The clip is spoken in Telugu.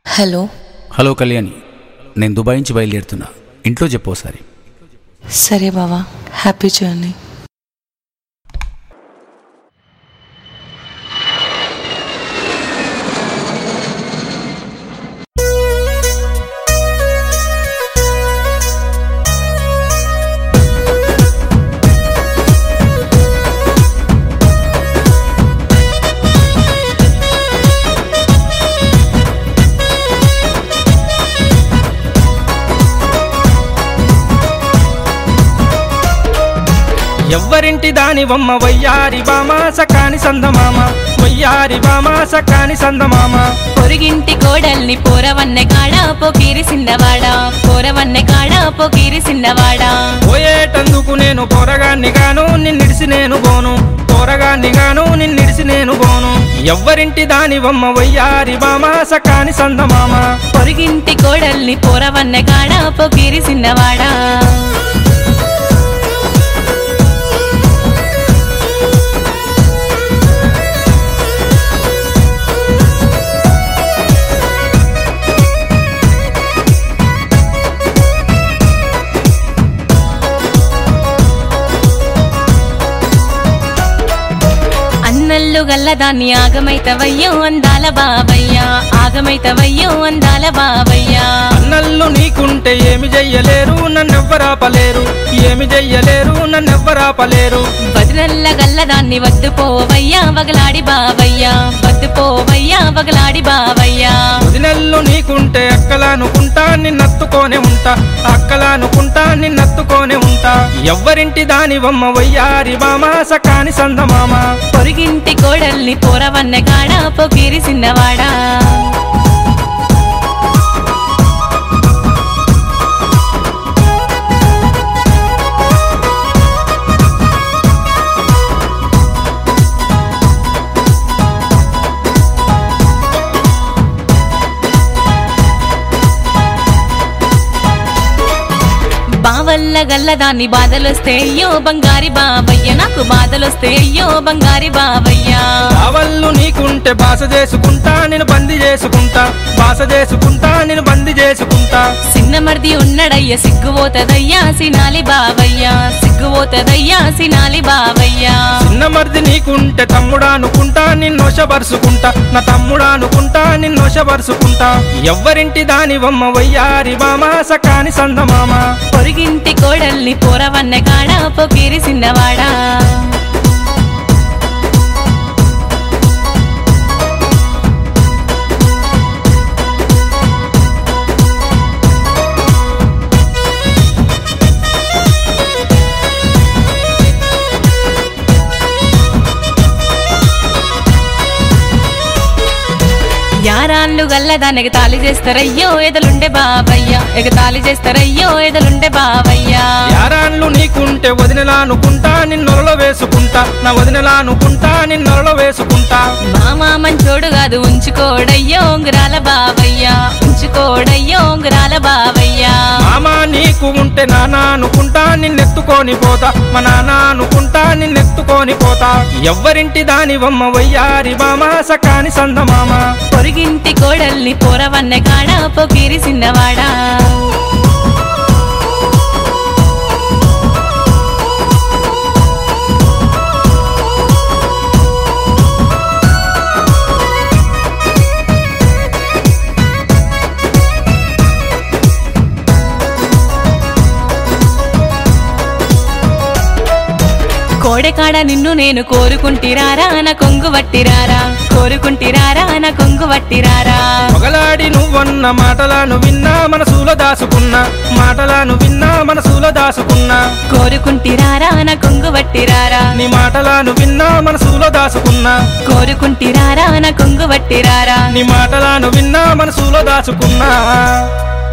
హలో హలో కళ్యాణి నేను దుబాయ్ నుంచి బయలుదేరుతున్నా ఇంట్లో చెప్పు ఒకసారి సరే బావా హ్యాపీ జర్నీ ఎవ్వరింటి దాని బొమ్మ వయ్యారి బామ సకాని సందమామ వయ్యారి బామ సకాని సందమామ పొరుగింటి కోడల్ని పోరవన్నె కాడ పొకీరి సిన్నవాడ పోరవన్నె కాడ పొకీరి సిన్నవాడ పోయేటందుకు నేను పోరగాన్ని గాను నిన్నిడిసి నేను పోను పోరగాన్ని గాను నిన్నిడిసి నేను పోను ఎవ్వరింటి దాని బొమ్మ వయ్యారి బామ సకాని సందమామ పొరుగింటి కోడల్ని పోరవన్నె కాడ పొకీరి సిన్నవాడ అన్నల్లు గల్లదాన్ని ఆగమైతవయ్యో అందాల బావయ్యా ఆగమైతవయ్యో అందాల బావయ్యా అన్నల్లు నీకుంటే ఏమి చెయ్యలేరు నన్నెవ్వరాపలేరు ఏమి చెయ్యలేరు నన్నెవ్వరాపలేరు వదినల్ల గల్లదాన్ని వద్దు పోవయ్యా వగలాడి బావయ్యా వద్దు పోవయ్యా వగలాడి బావయ్యా వదినెల్లు నీకుంటే అక్కలానుకుంటా నిన్నత్తుకోనే ఉంటా అక్కలానుకుంటా నిన్నత్తుకోనే ఉంటా ఎవ్వరింటి దాని బొమ్మ వయ్యారి బామ సకాని సందమామ పొరుగింటి కోడల్ని పోరవన్నె కాడ పొకిరి సిన్నవాడా బావల్ల గల్లదాన్ని బాధలొస్తే అయ్యో బంగారి బావయ్య నాకు బాధలొస్తే అయ్యో బంగారి బావయ్యా కావళ్ళు నీకుంటే బాస చేసుకుంటా నేను బంది చేసుకుంటా బాస చేసుకుంటా నేను బంది చేసుకుంటా సిన్నమర్ది ఉన్నడయ్య సిగ్గుపోతదయ్యా సినాలి బావయ్యా సిగ్గుపోతదయ్యా సినాలి బావయ్యా చిన్న మరిది నీకుంటే తమ్ముడా అనుకుంటా నిన్నోషపరుచుకుంటా నా తమ్ముడా అనుకుంటా నిన్నోషపరుచుకుంటా ఎవ్వరింటి దాని బొమ్మ వయ్యారి బామ సకాని సందమామ పొరుగింటి కోడల్ని పోరవన్నె కాడ పొకిరి సిన్నవాడా యారాన్లు గల్లదానికి తాళి చేస్తారయ్యో ఎదలుండే బావయ్యా ఎగతాళి చేస్తారయ్యో ఎదలుండే బావయ్యా యారాన్లు నీకుంటే వదినలా అనుకుంటా నిన్నొరలో వేసుకుంటా నా వదినలా అనుకుంటా నిన్నొరలో వేసుకుంటా మామా మంచోడు కాదు ఉంచుకోడయ్యో ఉంగరాల బావయ్యా ఉంచుకోడయ్యో ఉంగరాల బావయ్యా మామా నీకు ఉంటే నాన్న అనుకుంటా నిన్నెత్తుకొని పోతా మా నాన్న అనుకుంటా నిన్నెత్తుకొని పోతా ఎవ్వరింటి దాని బొమ్మ వయ్యారి బామ సకాని సందమామ పొరుగింటి కోడల్ని పోరవన్నె కాడ పొకిరి సిన్నవాడా కోడెకాడ నిన్ను నేను కోరుకుంటిరారా నా కొంగు వట్టిరారా కోరుకుంటిరారా నా కొంగు వట్టిరారా మొగలాడి నువ్వన్న మాటలను విన్నా మనసులో దాసుకున్నా మాటలను విన్నా మనసులో దాసుకున్నా కోరుకుంటిరారా నా కొంగు వట్టిరారా నీ మాటలను విన్నా మనసులో దాసుకున్నా కోరుకుంటిరారా నా కొంగు వట్టిరారా నీ మాటలను విన్నా మనసులో దాచుకున్నా